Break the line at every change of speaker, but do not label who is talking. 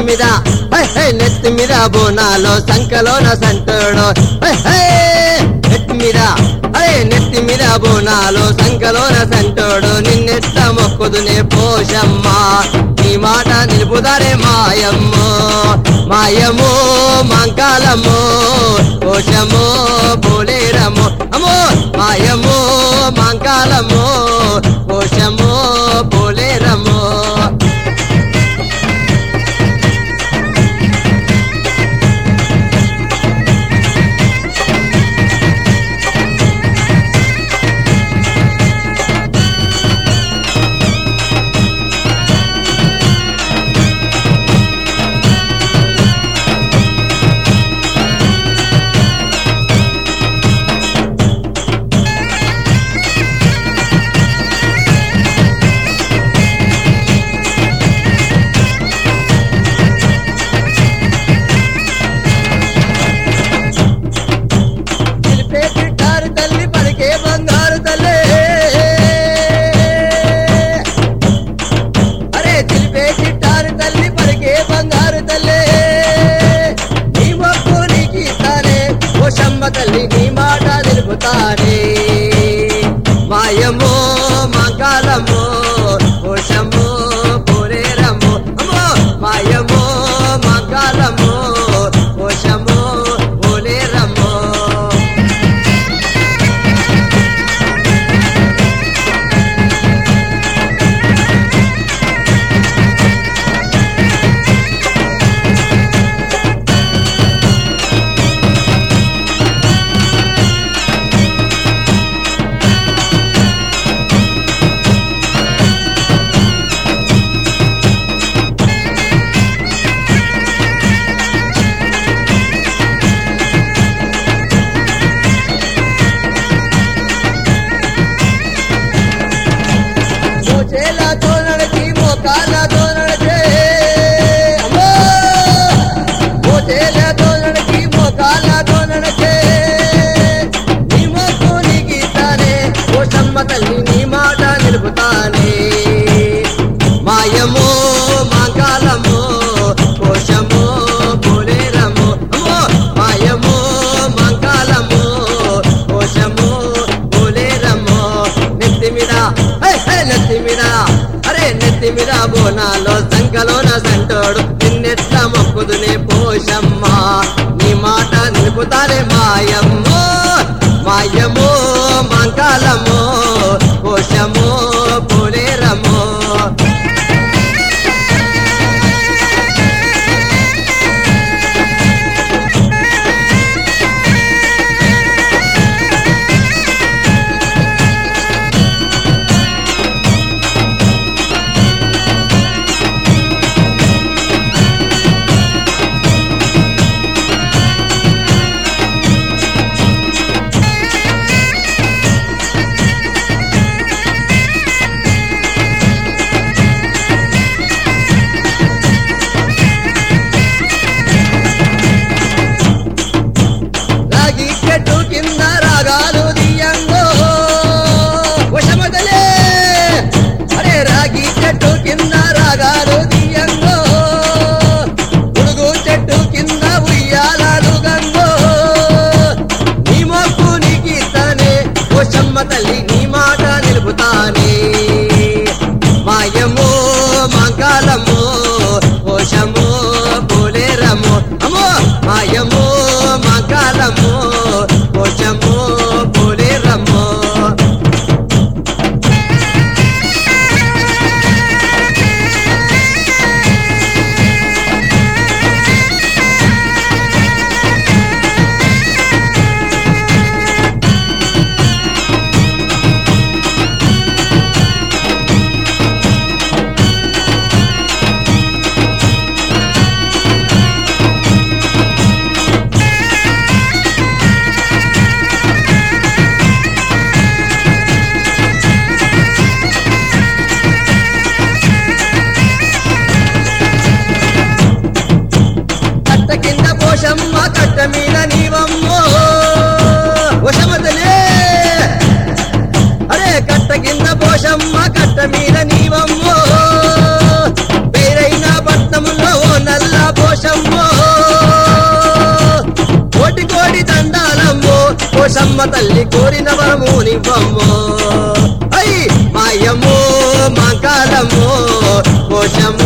మీద high, high, నెత్తి మీద బోనాలో సంకలోన సంతోడు హై, హై, నెత్తి మీద అరే నెత్తి మీద బోనాలో సంకలోన సంతోడు నిన్నెట్ట మొక్కుదునే పోషమ్మ నీ మాట నిలుపుదారే మాయమ్మో మాయమో మంకాలమ్మో పోషమో పోలేరమ్మో అమ్మో మాయమో మంకాలమ్మో పోషమో పోలేరమ్మో పిలిపే చిట్టారు తల్లి పలికే బంగారు తల్లి అరే చిలిపే చిట్టారు తల్లి పలికే బంగారు తల్లి నీ మొక్కు నీకు ఇస్తానే ఓ శంబ తల్లి నీ మాట నిలుపుతానే మాయమో మంకాలమో ఓ శంభో పోరేరమ్మో అమ్మో మాయమో మంకాలమో ఓ శంభో పోలేరమ్మో మోచేలతో నడిచి మోకాళ్ళతో నడిచే అమ్మో మోచేలతో నడిచి మోకాళ్ళతో నడిచే నీ మొక్కు నీకు ఇస్తానే ఓ సమ్మ తల్లి నీ మాట నిలుపుతానే మాయమో మాకాలమో కోశమో పోలేరమో అమ్మో మాయమో మంకాలమో కోశమో పోలేరమో నెత్తి మీద హై, హై, నెత్తి మీద అరే నెత్తి మీద బోనాలో సంకలోన సంటోడు నిన్నెట్లా మొక్కుదునే పోషమ్మ నీ మాట నిలుపుతారే మాయమ్మో మాయమో మంకాలమో కోశమో పోలేరమో రాగి చెట్టు కింద రాగాలు దియంగో వశమదలే అరే రాగి చెట్టు కింద రాగాలు దియంగో ఉడుగు చెట్టు కింద ఉయ్యాలాలు గంగో నీ మొక్కు నీకు ఇస్తానే వశమ్మ తల్లి నీ మాట నిలుపుతానే మాయమో మంకాలమో కోశమో పోలేరమో అమ్మో మాయమో మంకాలమో కోశమో పోలేరమో కట్ట కింద పోషమ్మ కట్ట మీద నీవమ్మో వశమతలే అరే కట్ట కింద పోషమ్మ కట్ట మీద నీవమ్మో పేరైన పట్నములో ఓ నల్ల పోషమ్మ తల్లి కోరిన వరము నివ్వమ్మో అయ్యి మాయమ్మో మాంకాలమ్మో పోషమ్మో